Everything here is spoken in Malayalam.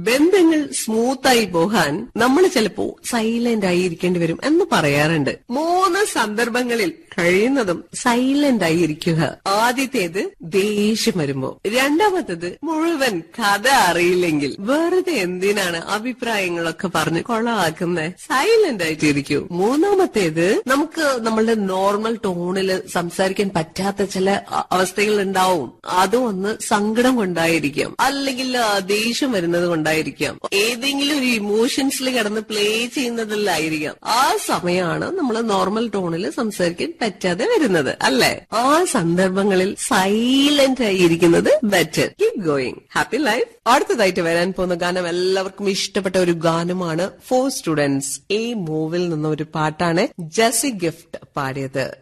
ബന്ധങ്ങൾ സ്മൂത്തായി പോകാൻ നമ്മൾ ചിലപ്പോ സൈലന്റ് ആയി ഇരിക്കേണ്ടി വരും എന്ന് പറയാറുണ്ട് മൂന്ന് സന്ദർഭങ്ങളിൽ കഴിയുന്നതും സൈലന്റ് ആയി ഇരിക്കുക ആദ്യത്തേത് ദേഷ്യം വരുമ്പോ രണ്ടാമത്തത് മുഴുവൻ കഥ അറിയില്ലെങ്കിൽ വെറുതെ എന്തിനാണ് അഭിപ്രായങ്ങളൊക്കെ പറഞ്ഞ് കൊളമാക്കുന്നത് സൈലന്റ് ആയിട്ട് ഇരിക്കൂ മൂന്നാമത്തേത് നമുക്ക് നമ്മളുടെ നോർമൽ ടോണിൽ സംസാരിക്കാൻ പറ്റാത്ത ചില അ- അവസ്ഥകൾ ഉണ്ടാവും അതും ഒന്ന് സങ്കടം കൊണ്ടായിരിക്കാം അല്ലെങ്കിൽ ആ, ദേഷ്യം വരുന്നത് കൊണ്ടായിരിക്കാം ഏതെങ്കിലും ഒരു ഇമോഷൻസിൽ കിടന്ന് പ്ലേ ചെയ്യുന്നതിലായിരിക്കാം ആ സമയമാണ് നമ്മൾ നോർമൽ ടോണിൽ സംസാരിക്കാൻ പറ്റാതെ വരുന്നത് അല്ലെ ആ സന്ദർഭങ്ങളിൽ സൈലന്റ് ആയിരിക്കുന്നത് better keep going happy life അടുത്തതായിട്ട് വരാൻ പോകുന്ന ഗാനം എല്ലാവർക്കും ഇഷ്ടപ്പെട്ട ഒരു ഗാനമാണ് ഫോർ സ്റ്റുഡൻസ് ഈ മൂവിൽ നിന്ന ഒരു പാട്ടാണ് ജസി ഗിഫ്റ്റ് പാടിയത്